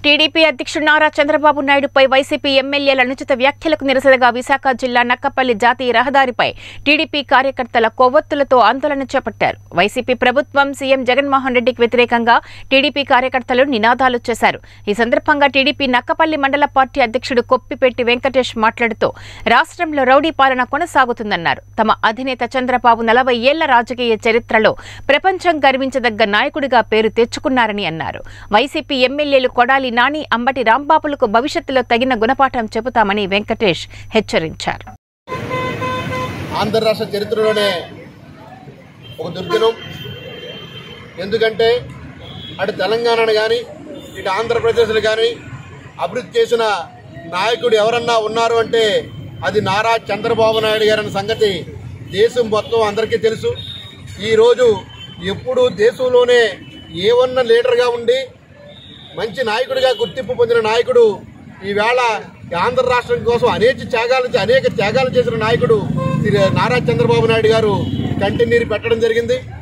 TDP అధ్యక్షుడు Nara Chandrababu నాయుడుపై YCP ఎమ్మెల్యేల అనుచిత వ్యాఖ్యలకు నిరసనగా విశాఖ జిల్లా నక్కపల్లి జాతీయ రహదారిపై టీడీపీ కార్యకర్తల కొవ్వొత్తులతో ఆందోళన చేపట్టారు వైసీపీ ప్రభుత్వం సీఎం జగన్మోహన్ రెడ్డికి వ్యతిరేకంగా టీడీపీ కార్యకర్తలు నినాదాలు చేశారు ఈ సందర్భంగా టీడీపీ నక్కపల్లి మండల పార్టీ అధ్యక్షుడు కొప్పిపెట్టి వెంకటేష్ మాట్లాడుతూ రాష్ట్రంలో రౌడీ పాలన కొనసాగుతుందన్నారు తమ అధినేత చంద్రబాబు నలభై ఏళ్ల రాజకీయ చరిత్రలో ప్రపంచం గర్వించదగ్గ నాయకుడిగా పేరు తెచ్చుకున్నారని అన్నారు వైసీపీ ఎమ్మెల్యేలు కొడాలి నాని అంబటి రాంబాబులకు భవిష్యత్తులో తగిన గుణపాఠం చెబుతామని వెంకటేష్ హెచ్చరించారు ఆంధ్ర రాష్ట్ర చరిత్రలోనే ఒక దుర్దినం ఎందుకంటే అటు తెలంగాణను కానీ ఇటు ఆంధ్రప్రదేశ్ను కానీ అభివృద్ధి చేసిన నాయకుడు ఎవరన్నా ఉన్నారు అంటే అది నారా చంద్రబాబు నాయుడు గారి అన్న సంగతి దేశం మొత్తం అందరికీ తెలుసు ఈరోజు ఎప్పుడు దేశంలోనే ఏ ఉన్న లీడర్గా ఉండి మంచి నాయకుడిగా గుర్తింపు పొందిన నాయకుడు ఈవేళ ఈ ఆంధ్ర రాష్ట్రం కోసం అనేక త్యాగాలు అనేక త్యాగాలు చేసిన నాయకుడు శ్రీ నారా చంద్రబాబు నాయుడు గారు కంటి నీరు పెట్టడం జరిగింది